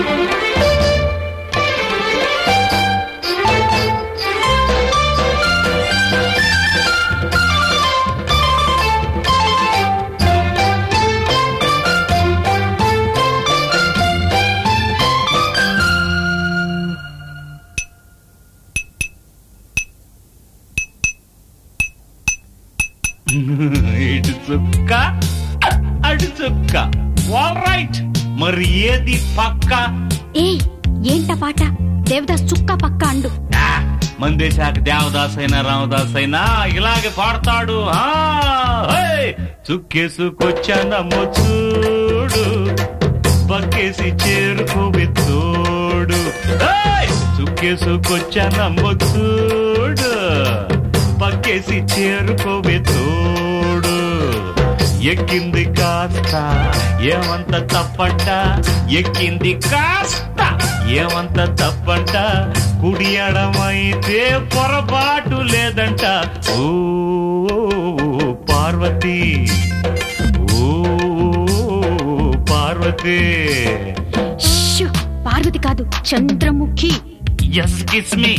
ఇటు చుక్క అటు చుక్క ఆల్ రైట్ మరి ఏది పక్క ఏయ్ ఏంట పాట దేవదాస్ చుక్క పక్క అండు ఆ, మందేశాక దేవదాస్ అయినా రామదాస్ అయినా ఇలాగే పాడతాడు ఆ, హే! చుక్కేసుకొచ్చానమ్మ చూడు పక్కేసి చేరుకోవి తోడు హే! చుక్కేసుకొచ్చానమ్మ చూడు పక్కేసి చేరుకోవి తోడు ఎక్కింది కాస్త ఏమంత తప్పంట ఎక్కింది కాస్త ఏమంత తప్పంట కుడి ఎడమైతే పొరపాటు లేదంట ఓ పార్వతి ఓ పార్వతి షూ, పార్వతి కాదు చంద్రముఖి ఎస్ కిస్ మీ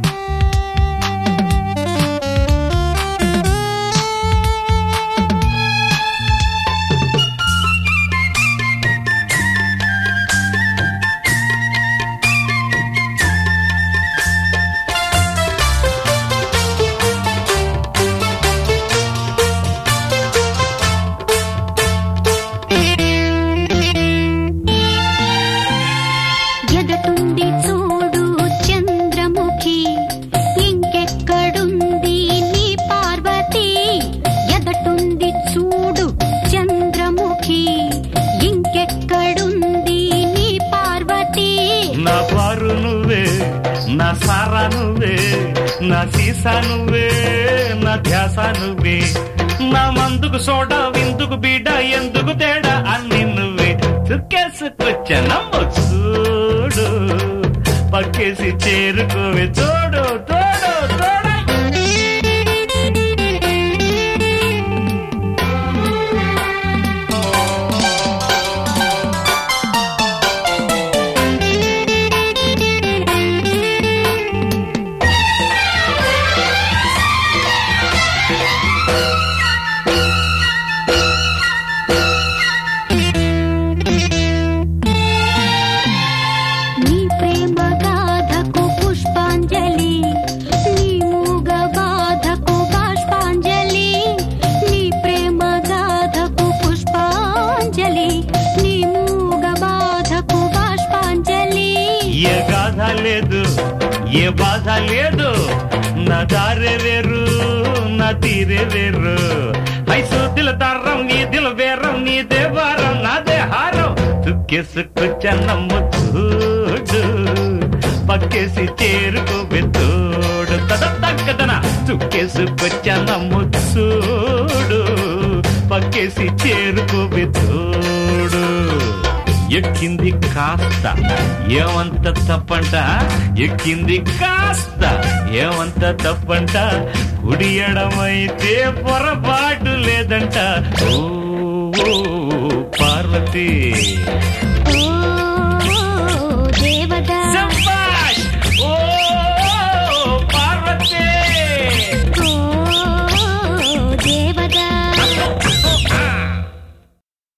ఎదటుంది చూడు చంద్రముఖి ఇంకెక్కడుంది నీ పార్వతి ఎదటుంది చూడు చంద్రముఖి ఇంకెక్కడుంది నీ పార్వతి నా పారు నువ్వే నా సారా నువ్వే నా సీసా నువ్వే నా ధ్యాస నువ్వే నా మందుకు సోడా విందుకు బీడ ఎందుకు తేడా అన్ని నువ్వే చుక్కేసుకొచ్చానమ్మ చూడు పక్కేసి చేరుకోవే తోడు తోడు తోడు నీ ప్రేమ గాథకు పుష్పాంజలి నీ మూగ బాధకు బాష్పాంజలి నీ ప్రేమ గాథకు పుష్పాంజలి నీ మూగ బాధకు బాష్పాంజలి ఏ గాథ లేదు ఏ బాధ లేదు నా దారే వేరు నా తీరే వేరు ఐసూదిల దారం నీ దిల వేరం నీ దేవారం నాదే హారం చుక్కేసుకొచ్చన్నమ్మ చూడు పక్కేసి చేరుకోవే తోడు తద తగ్గదన చుక్కేసుకొచ్చన్నమ్మ చూడు పక్కేసి చేరుకోవే తోడు ఎక్కింది కాస్త ఏమంత తప్పంట ఎక్కింది కాస్త ఏమంత తప్పంట కుడి ఎడమైతే పొరపాటు లేదంట ఓ ఓ, పార్వతి ఓ దేవత